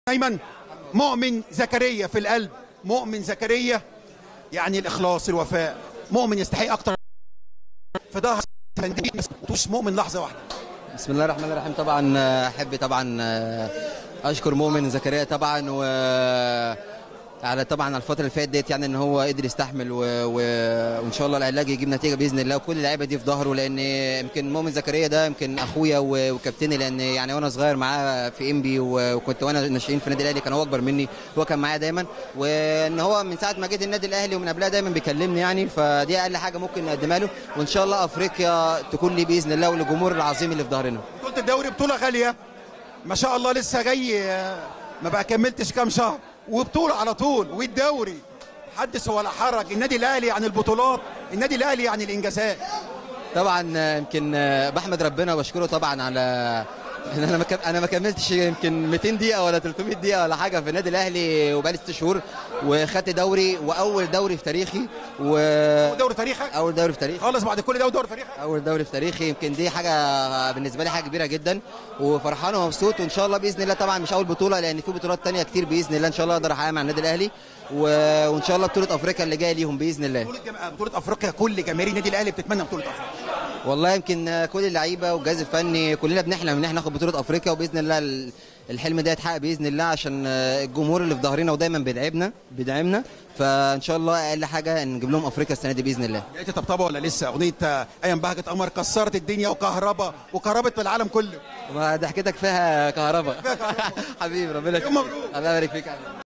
ايمن مؤمن زكريا في القلب مؤمن زكريا يعني الاخلاص الوفاء مؤمن يستحق اكتر في ظهر مش مؤمن لحظه واحده بسم الله الرحمن الرحيم طبعا آه، احب طبعا آه، اشكر مؤمن زكريا طبعا و على طبعا الفتره اللي فاتت ديت يعني ان هو قدر يستحمل و... و... وان شاء الله العلاج يجيب نتيجه باذن الله وكل اللعيبه دي في ظهره لان يمكن مؤمن زكريا ده يمكن اخويا و... وكابتني لان يعني وانا صغير معاه في انبي و... وكنت وانا ناشئين في النادي الاهلي كان هو اكبر مني هو كان معايا دايما وان هو من ساعه ما جيت النادي الاهلي ومن قبلها دايما بيكلمني يعني فدي اقل حاجه ممكن نقدمها له وان شاء الله افريقيا تكون لي باذن الله وللجمهور العظيم اللي في ظهرنا بطوله الدوري بطوله غاليه ما شاء الله لسه جاي آه، ما بقى كملتش كام شهر وبطوله على طول والدوري حدث ولا حرج النادي الاهلي عن البطولات النادي الاهلي عن الانجازات طبعا آه، يمكن آه، بحمد ربنا وبشكره طبعا على إن انا ما كم- انا ما كملتش يمكن 200 دقيقه ولا 300 دقيقه ولا حاجه في النادي الاهلي وبقالي ست شهور وخدت دوري واول دوري في تاريخي و دوري تاريخك اول دوري في تاريخي خالص بعد كل ده دوري تاريخك اول دوري في تاريخي يمكن دي حاجه بالنسبه لي حاجه كبيره جدا وفرحان ومبسوط وان شاء الله باذن الله طبعا مش اول بطوله لان في بطولات تانية كتير باذن الله ان شاء الله اقدر احققها مع النادي الاهلي و... وان شاء الله بطوله افريقيا اللي جايه ليهم باذن الله بطوله جم... بطوله افريقيا كل جماهير النادي الاهلي بتتمنى بطوله افريقيا والله يمكن كل اللعيبه والجهاز الفني كلنا بنحلم ان احنا ناخد بطوله افريقيا وباذن الله ال- الحلم ده يتحقق باذن الله عشان الجمهور اللي في ظهرنا ودايما بيدعمنا بيدعمنا فان شاء الله اقل حاجه نجيب لهم افريقيا السنه دي باذن الله لقيت طبطبه ولا لسه اغنيه آه، ايام بهجه قمر كسرت الدنيا وكهربا وكهربت في العالم كله ما ضحكتك فيها كهرباء فيها كهرباء. حبيبي ربنا يوم مبروك. الله يبارك فيك يا حبيبي.